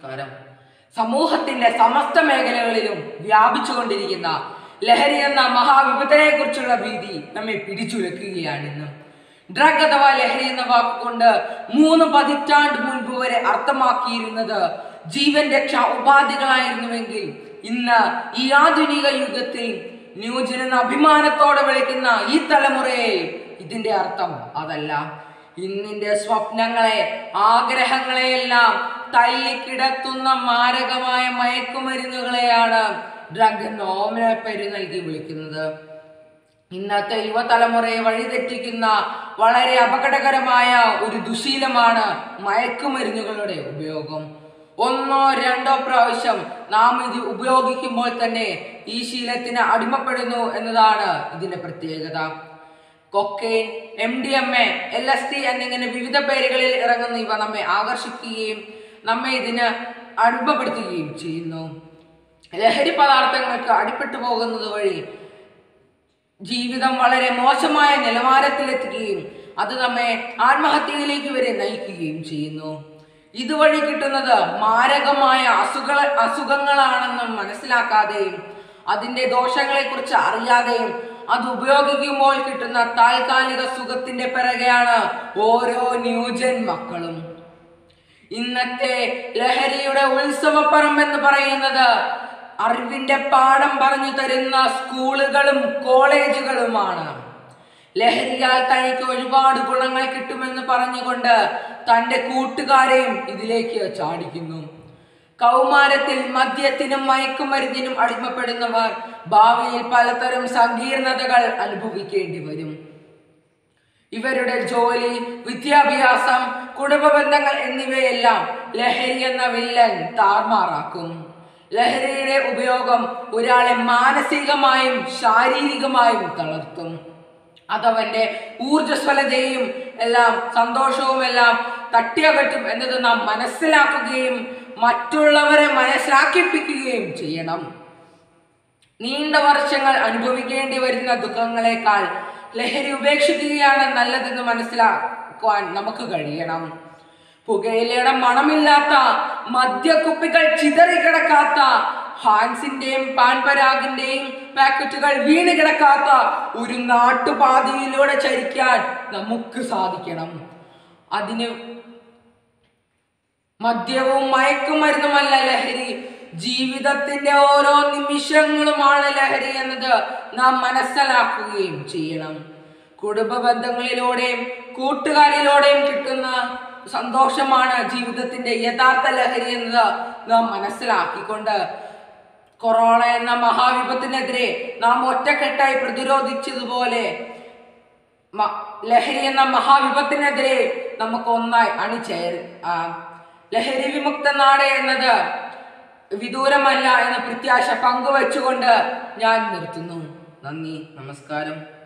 നമസ്കാരം സമൂഹത്തിന്റെ സമസ്ത മേഖലകളിലും വ്യാപിച്ചുകൊണ്ടിരിക്കുന്ന ലഹരി എന്ന മഹാവിപത്തിനെ കുറിച്ചുള്ള ഭീതി നമ്മെ പിടിച്ചുലക്കുകയാണിന്ന് ഡ്രഗ് അഥവാ ലഹരി എന്ന വാക്കുകൊണ്ട് മൂന്ന് പതിറ്റാണ്ട് മുൻപ് വരെ അർത്ഥമാക്കിയിരുന്നത് ജീവൻ രക്ഷാ ഉപാധികളായിരുന്നുവെങ്കിൽ ഇന്ന് ഈ ആധുനിക യുഗത്തിൽ ന്യൂജൻ എന്ന അഭിമാനത്തോടെ വിളിക്കുന്ന ഈ തലമുറയെ ഇതിന്റെ അർത്ഥം അതല്ല ഇന്നിന്റെ സ്വപ്നങ്ങളെ ആഗ്രഹങ്ങളെയെല്ലാം തല്ലിക്കിടത്തുന്ന മാരകമായ മയക്കുമരുന്നുകളെയാണ് ഡ്രഗ് നോമിന പേര് നൽകി വിളിക്കുന്നത് ഇന്നത്തെ യുവതലമുറയെ വഴിതെറ്റിക്കുന്ന വളരെ അപകടകരമായ ഒരു ദുശീലമാണ് മയക്കുമരുന്നുകളുടെ ഉപയോഗം ഒന്നോ രണ്ടോ പ്രാവശ്യം നാം ഇത് ഉപയോഗിക്കുമ്പോൾ തന്നെ ഈ ശീലത്തിന് അടിമപ്പെടുന്നു എന്നതാണ് ഇതിന്റെ പ്രത്യേകത cocaine M D M A L S T എന്നിങ്ങനെ വിവിധ പേരുകളിൽ ഇറങ്ങുന്ന ഇവ നമ്മെ ആകർഷിക്കുകയും നമ്മെ ഇതിന് അടിമപ്പെടുത്തുകയും ചെയ്യുന്നു ലഹരി പദാർത്ഥങ്ങൾക്ക് അടിപ്പെട്ടു പോകുന്നത് വഴി ജീവിതം വളരെ മോശമായ നിലവാരത്തിലെത്തുകയും അത് നമ്മെ ആത്മഹത്യയിലേക്ക് വരെ നയിക്കുകയും ചെയ്യുന്നു ഇതുവഴി കിട്ടുന്നത് മാരകമായ അസുഖ അസുഖങ്ങളാണെന്ന് മനസ്സിലാക്കാതെയും അതിന്റെ ദോഷങ്ങളെക്കുറിച്ച് അറിയാതെയും അത് ഉപയോഗിക്കുമ്പോൾ കിട്ടുന്ന താൽക്കാലിക സുഖത്തിന്റെ പിറകെയാണ് ഓരോ ന്യൂജൻ മക്കളും ഇന്നത്തെ ലഹരിയുടെ ഉത്സവപ്പറമ്പ് എന്ന് പറയുന്നത് അറിവിന്റെ പാഠം പറഞ്ഞു തരുന്ന സ്കൂളുകളും കോളേജുകളുമാണ് ലഹരിയാൽ തനിക്ക് ഒരുപാട് ഗുണങ്ങൾ കിട്ടുമെന്ന് പറഞ്ഞുകൊണ്ട് തന്റെ കൂട്ടുകാരെയും ഇതിലേക്ക് ചാടിക്കുന്നു കൗമാരത്തിൽ മദ്യത്തിനും മയക്കുമരുന്നിനും അടിമപ്പെടുന്നവർ ഭാവിയിൽ പലതരം സങ്കീർണതകൾ അനുഭവിക്കേണ്ടി വരും ഇവരുടെ ജോലി വിദ്യാഭ്യാസം കുടുംബ ബന്ധങ്ങൾ എന്നിവയെല്ലാം ലഹരി എന്ന വില്ലൻ താർമാറാക്കും ലഹരിയുടെ ഉപയോഗം ഒരാളെ മാനസികമായും ശാരീരികമായും തളർത്തും അതവന്റെ ഊർജ്ജസ്വലതയും എല്ലാം സന്തോഷവും എല്ലാം തട്ടിയകറ്റും എന്നത് നാം മനസ്സിലാക്കുകയും മറ്റുള്ളവരെ മനസ്സിലാക്കിപ്പിക്കുകയും ചെയ്യണം നീണ്ട വർഷങ്ങൾ അനുഭവിക്കേണ്ടി വരുന്ന ദുഃഖങ്ങളെക്കാൾ ലഹരി ഉപേക്ഷിക്കുകയാണ് നല്ലതെന്ന് മനസ്സിലാക്കുവാൻ നമുക്ക് കഴിയണം പുകയിലയുടെ മണമില്ലാത്ത മദ്യക്കുപ്പികൾ ചിതറിക്കിടക്കാത്ത ഹാൻസിന്റെയും പാൻപരാഗിന്റെയും പാക്കറ്റുകൾ വീണ് കിടക്കാത്ത ഒരു നാട്ടുപാതയിലൂടെ ചരിക്കാൻ നമുക്ക് സാധിക്കണം അതിന് മദ്യവും മയക്കുമരുന്നുമല്ല ലഹരി ജീവിതത്തിന്റെ ഓരോ നിമിഷങ്ങളുമാണ് ലഹരി എന്നത് നാം മനസ്സിലാക്കുകയും ചെയ്യണം കുടുംബ ബന്ധങ്ങളിലൂടെയും കൂട്ടുകാരിലൂടെയും കിട്ടുന്ന സന്തോഷമാണ് ജീവിതത്തിന്റെ യഥാർത്ഥ ലഹരി എന്നത് നാം മനസ്സിലാക്കിക്കൊണ്ട് കൊറോണ എന്ന മഹാവിപത്തിനെതിരെ നാം ഒറ്റക്കെട്ടായി പ്രതിരോധിച്ചതുപോലെ മ- ലഹരി എന്ന മഹാവിപത്തിനെതിരെ നമുക്ക് ഒന്നായി അണിചേർ ആ, ലഹരി വിമുക്ത നാട് എന്നത് വിദൂരമല്ല എന്ന പ്രത്യാശ പങ്കുവെച്ചുകൊണ്ട് ഞാൻ നിർത്തുന്നു നന്ദി നമസ്കാരം